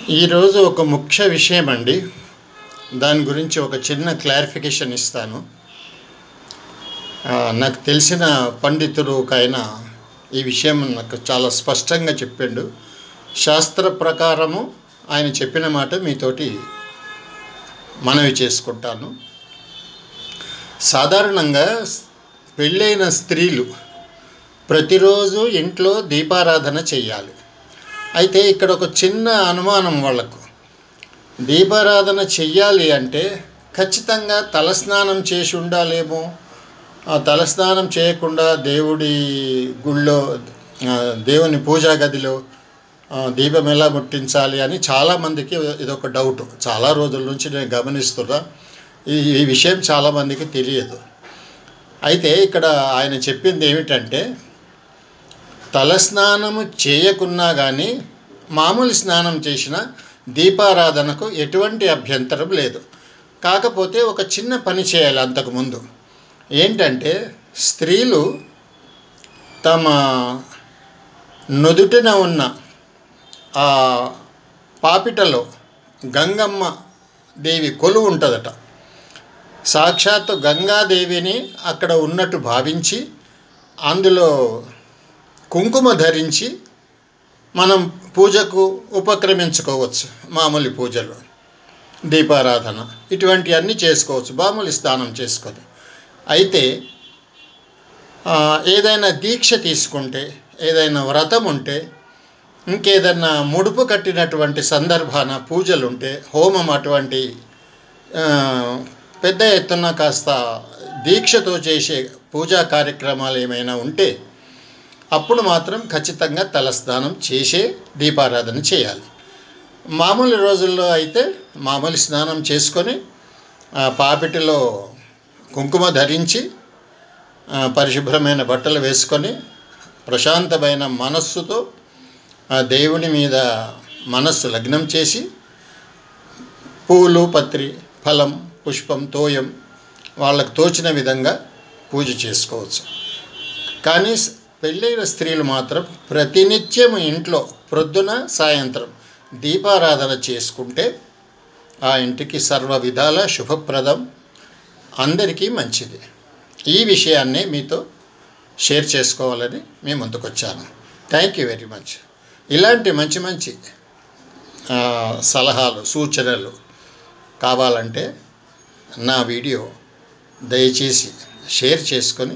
ఈరోజు ఒక ముఖ్య విషయం అండి దాని గురించి ఒక చిన్న క్లారిఫికేషన్ ఇస్తాను ఆ, నాకు తెలిసిన పండితుడు ఒక ఆయన ఈ విషయం నాకు చాలా స్పష్టంగా చెప్పిండు శాస్త్ర ప్రకారము ఆయన చెప్పిన మాట మీతోటి మనవి చేసుకుంటాను సాధారణంగా పెళ్ళైన స్త్రీలు ప్రతిరోజు ఇంట్లో దీపారాధన చేయాలి అయితే ఇక్కడ ఒక చిన్న అనుమానం వాళ్ళకు దీపారాధన చెయ్యాలి అంటే ఖచ్చితంగా తలస్నానం చేసి ఉండాలేమో ఆ తలస్నానం చేయకుండా దేవుడి గుళ్ళో ఆ, దేవుని పూజా గదిలో ఆ, దీపం ఎలా ముట్టించాలి అని చాలామందికి ఇదొక డౌట్ చాలా రోజుల నుంచి నేను గమనిస్తున్నా ఈ ఈ విషయం చాలామందికి తెలియదు అయితే ఇక్కడ ఆయన చెప్పింది ఏమిటంటే తలస్నానము చేయకున్నా కానీ మామూలు స్నానం చేసిన దీపారాధనకు ఎటువంటి అభ్యంతరం లేదు కాకపోతే ఒక చిన్న పని చేయాలి అంతకుముందు ఏంటంటే స్త్రీలు తమ నుదుటిన ఉన్న ఆ పాపిటలో గంగమ్మ దేవి కొలువు ఉంటుందట సాక్షాత్తు గంగాదేవిని అక్కడ ఉన్నట్టు భావించి అందులో కుంకుమ ధరించి మనం పూజకు ఉపక్రమించుకోవచ్చు మామూలు పూజలు దీపారాధన ఇటువంటివన్నీ చేసుకోవచ్చు మామూలు స్నానం చేసుకొని అయితే ఆ, ఏదైనా దీక్ష తీసుకుంటే ఏదైనా వ్రతం ఉంటే ఇంకేదన్నా ముడుపు కట్టినటువంటి సందర్భాన పూజలు ఉంటే హోమం అటువంటి ఆ, పెద్ద ఎత్తున కాస్త దీక్షతో చేసే పూజా కార్యక్రమాలు ఏమైనా ఉంటే అప్పుడు మాత్రం ఖచ్చితంగా తలస్నానం చేసే దీపారాధన చేయాలి మామూలు రోజుల్లో అయితే మామూలు స్నానం చేసుకొని ఆ పాపిటిలో కుంకుమ ధరించి ఆ, పరిశుభ్రమైన బట్టలు వేసుకొని ప్రశాంతమైన మనస్సుతో ఆ దేవుని మీద మనస్సు లగ్నం చేసి పూలు పత్రి ఫలం పుష్పం తోయం వాళ్ళకు తోచిన విధంగా పూజ చేసుకోవచ్చు కానీ స్- పెళ్ళైన స్త్రీలు మాత్రం ప్రతినిత్యం ఇంట్లో ప్రొద్దున సాయంత్రం దీపారాధన చేసుకుంటే ఆ ఇంటికి సర్వ విధాల శుభప్రదం అందరికీ మంచిది ఈ విషయాన్ని మీతో షేర్ చేసుకోవాలని మేము ముందుకొచ్చాను థ్యాంక్ యూ వెరీ మచ్ ఇలాంటి మంచి మంచి ఆ, సలహాలు సూచనలు కావాలంటే నా వీడియో దయచేసి షేర్ చేసుకొని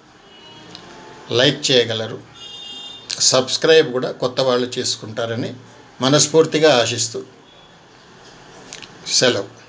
లైక్ చేయగలరు సబ్స్క్రైబ్ కూడా కొత్త వాళ్ళు చేసుకుంటారని మనస్ఫూర్తిగా ఆశిస్తూ సెలవు